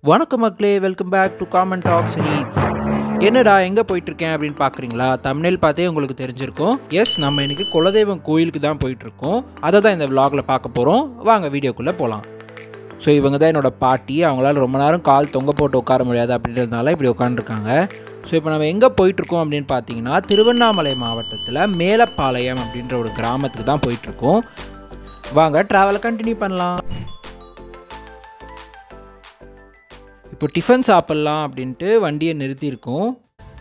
வணக்கம் மக்களே welcome back to common talks eats என்னடா எங்கே போயிட்டுருக்கேன் அப்படின்னு பார்க்குறீங்களா தமிழில் பார்த்தே உங்களுக்கு தெரிஞ்சிருக்கும் எஸ் நம்ம இன்னைக்கு குலதெய்வம் கோயிலுக்கு தான் போயிட்டுருக்கோம் அதை தான் இந்த vlogல பார்க்க போகிறோம் வாங்க வீடியோக்குள்ளே போகலாம் ஸோ இவங்க தான் என்னோட பாட்டி அவங்களால ரொம்ப நேரம் கால் தொங்க போட்டு உட்கார முடியாது அப்படின்றதுனால இப்படி உட்காந்துருக்காங்க ஸோ இப்போ நம்ம எங்கே போயிட்டுருக்கோம் அப்படின்னு பார்த்தீங்கன்னா திருவண்ணாமலை மாவட்டத்தில் மேலப்பாளையம் அப்படின்ற ஒரு கிராமத்துக்கு தான் போயிட்டுருக்கோம் வாங்க ட்ராவலை கண்டினியூ பண்ணலாம் இப்போ டிஃபன் சாப்பிட்லாம் அப்படின்ட்டு வண்டியை நிறுத்தியிருக்கோம்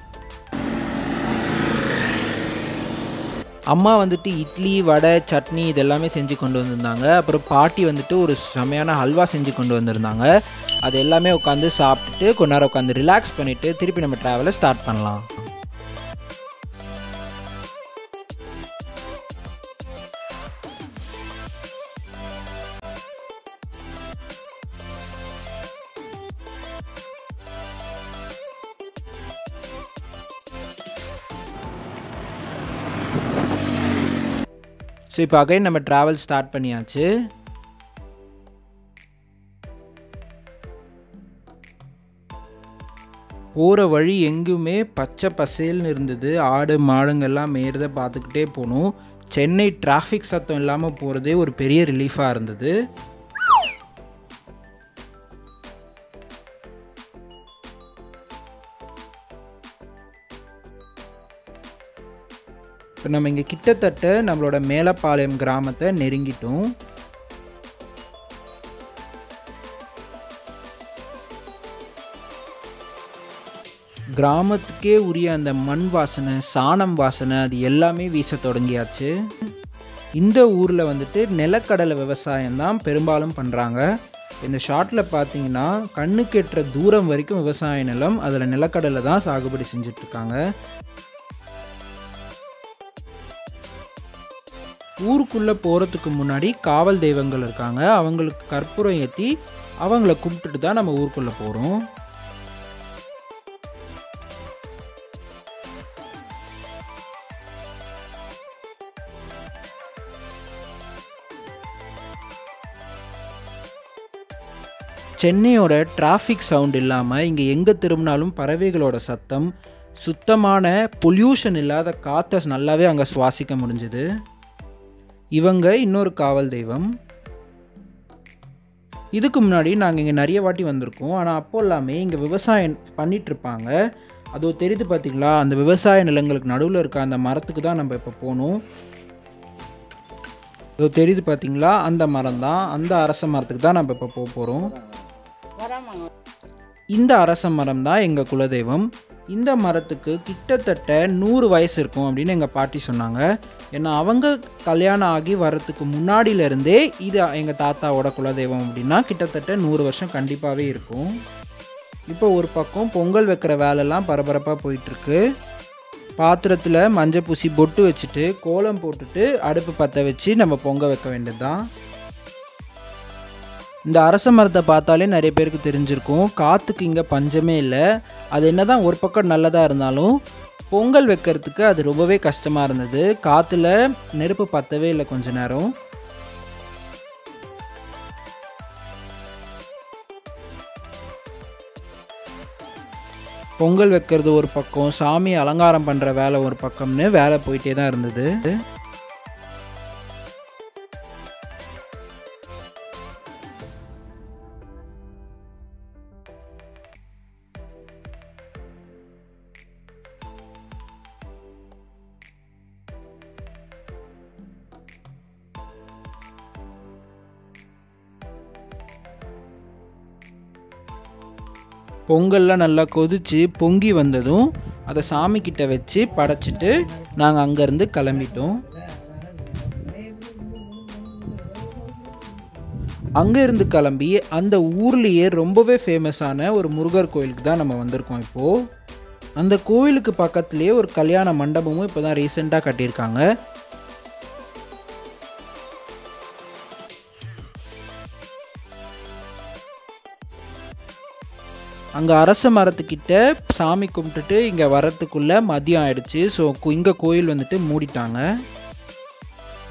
அம்மா வந்துட்டு இட்லி வடை சட்னி இதெல்லாமே செஞ்சு கொண்டு வந்திருந்தாங்க அப்புறம் பாட்டி வந்துட்டு ஒரு செமையான ஹல்வா செஞ்சு கொண்டு வந்திருந்தாங்க அது எல்லாமே உட்காந்து சாப்பிட்டுட்டு கொஞ்ச நேரம் உட்காந்து ரிலாக்ஸ் பண்ணிவிட்டு திருப்பி நம்ம ட்ராவலை ஸ்டார்ட் பண்ணலாம் ஸோ இப்போ அகைன் நம்ம ட்ராவல் ஸ்டார்ட் பண்ணியாச்சு போகிற வழி எங்குமே பச்சை பசேல்னு இருந்தது ஆடு மாடுங்கள்லாம் மேயறதை பார்த்துக்கிட்டே போகணும் சென்னை டிராஃபிக் சத்தம் இல்லாமல் போகிறதே ஒரு பெரிய ரிலீஃபாக இருந்தது இப்போ நம்ம இங்கே கிட்டத்தட்ட நம்மளோட மேலப்பாளையம் கிராமத்தை நெருங்கிட்டோம் கிராமத்துக்கே உரிய அந்த மண் வாசனை சாணம் வாசனை அது எல்லாமே வீச தொடங்கியாச்சு இந்த ஊரில் வந்துட்டு நிலக்கடலை விவசாயம் தான் பெரும்பாலும் பண்ணுறாங்க இந்த ஷார்ட்டில் பார்த்தீங்கன்னா கண்ணுக்கு எட்டுற தூரம் வரைக்கும் விவசாய நிலம் அதில் நிலக்கடலை தான் சாகுபடி செஞ்சிட்ருக்காங்க ஊருக்குள்ளே போகிறதுக்கு முன்னாடி காவல் தெய்வங்கள் இருக்காங்க அவங்களுக்கு கற்பூரம் ஏற்றி அவங்கள கும்பிட்டுட்டு தான் நம்ம ஊருக்குள்ளே போகிறோம் சென்னையோட டிராஃபிக் சவுண்ட் இல்லாமல் இங்கே எங்கே திரும்பினாலும் பறவைகளோட சத்தம் சுத்தமான பொல்யூஷன் இல்லாத காற்றை நல்லாவே அங்கே சுவாசிக்க முடிஞ்சுது இவங்க இன்னொரு காவல் தெய்வம் இதுக்கு முன்னாடி நாங்கள் இங்கே நிறைய வாட்டி வந்திருக்கோம் ஆனால் அப்போ எல்லாமே இங்கே விவசாயம் பண்ணிட்டு இருப்பாங்க அதோ தெரியுது பார்த்தீங்களா அந்த விவசாய நிலங்களுக்கு நடுவில் இருக்க அந்த மரத்துக்கு தான் நம்ம இப்போ போகணும் அதோ தெரியுது பார்த்தீங்களா அந்த மரம் தான் அந்த அரச மரத்துக்கு தான் நம்ம இப்போ போக போகிறோம் இந்த அரச மரம் தான் எங்கள் குலதெய்வம் இந்த மரத்துக்கு கிட்டத்தட்ட நூறு வயசு இருக்கும் அப்படின்னு எங்கள் பாட்டி சொன்னாங்க ஏன்னா அவங்க கல்யாணம் ஆகி வர்றதுக்கு முன்னாடியிலேருந்தே இது எங்கள் தாத்தாவோட குலதெய்வம் அப்படின்னா கிட்டத்தட்ட நூறு வருஷம் கண்டிப்பாகவே இருக்கும் இப்போ ஒரு பக்கம் பொங்கல் வைக்கிற வேலைலாம் பரபரப்பாக போயிட்டுருக்கு பாத்திரத்தில் மஞ்சள் பூசி பொட்டு வச்சுட்டு கோலம் போட்டுட்டு அடுப்பு பற்ற வச்சு நம்ம பொங்க வைக்க வேண்டியது தான் இந்த அரச மரத்தை பார்த்தாலே நிறைய பேருக்கு தெரிஞ்சிருக்கும் காற்றுக்கு இங்கே பஞ்சமே இல்லை அது என்னதான் ஒரு பக்கம் நல்லதாக இருந்தாலும் பொங்கல் வைக்கிறதுக்கு அது ரொம்பவே கஷ்டமாக இருந்தது காற்றுல நெருப்பு பற்றவே இல்லை கொஞ்ச நேரம் பொங்கல் வைக்கிறது ஒரு பக்கம் சாமி அலங்காரம் பண்ணுற வேலை ஒரு பக்கம்னு வேலை போயிட்டே தான் இருந்தது பொங்கல்லாம் நல்லா கொதிச்சு பொங்கி வந்ததும் அதை சாமி கிட்ட வச்சு படைச்சிட்டு நாங்கள் அங்கேருந்து கிளம்பிட்டோம் அங்கே இருந்து கிளம்பி அந்த ஊர்லேயே ரொம்பவே ஃபேமஸான ஒரு முருகர் கோயிலுக்கு தான் நம்ம வந்திருக்கோம் இப்போது அந்த கோயிலுக்கு பக்கத்துலேயே ஒரு கல்யாண மண்டபமும் இப்போ தான் ரீசெண்டாக கட்டியிருக்காங்க அங்கே அரச மரத்துக்கிட்ட சாமி கும்பிட்டுட்டு இங்கே வரத்துக்குள்ளே மதியம் ஆயிடுச்சு ஸோ இங்கே கோயில் வந்துட்டு மூடிட்டாங்க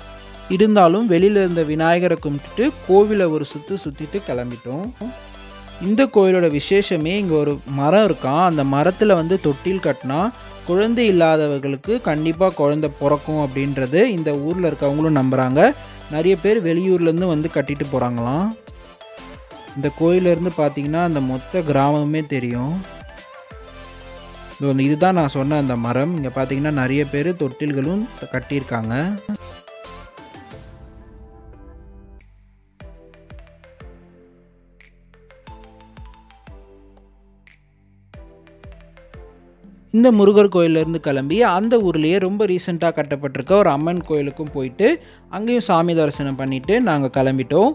இருந்தாலும் வெளியில் இருந்த விநாயகரை கும்பிட்டுட்டு கோவிலை ஒரு சுற்று சுற்றிட்டு கிளம்பிட்டோம் இந்த கோயிலோட விசேஷமே இங்கே ஒரு மரம் இருக்கான் அந்த மரத்தில் வந்து தொட்டில் கட்டினா குழந்தை இல்லாதவர்களுக்கு கண்டிப்பாக குழந்தை பிறக்கும் அப்படின்றது இந்த ஊரில் இருக்கவங்களும் நம்புகிறாங்க நிறைய பேர் வெளியூர்லேருந்து வந்து கட்டிட்டு போகிறாங்களாம் இந்த கோயிலேருந்து பார்த்தீங்கன்னா அந்த மொத்த கிராமமே தெரியும் இது வந்து இதுதான் நான் சொன்ன அந்த மரம் இங்கே பார்த்தீங்கன்னா நிறைய பேர் தொட்டில்களும் கட்டியிருக்காங்க இந்த முருகர் கோயிலேருந்து கிளம்பி அந்த ஊர்லேயே ரொம்ப ரீசெண்டாக கட்டப்பட்டிருக்க ஒரு அம்மன் கோயிலுக்கும் போயிட்டு அங்கேயும் சாமி தரிசனம் பண்ணிவிட்டு நாங்கள் கிளம்பிட்டோம்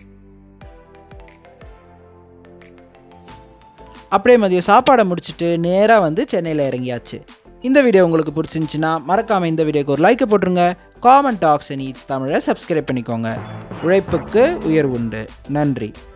அப்படியே மதியம் சாப்பாடை முடிச்சுட்டு நேராக வந்து சென்னையில் இறங்கியாச்சு இந்த வீடியோ உங்களுக்கு பிடிச்சிருந்துச்சின்னா மறக்காமல் இந்த வீடியோக்கு ஒரு லைக்கை போட்டுருங்க காமன் டாக்ஸ் அண்ட் ஈட்ஸ் தமிழை சப்ஸ்கிரைப் பண்ணிக்கோங்க உழைப்புக்கு உயர்வு உண்டு நன்றி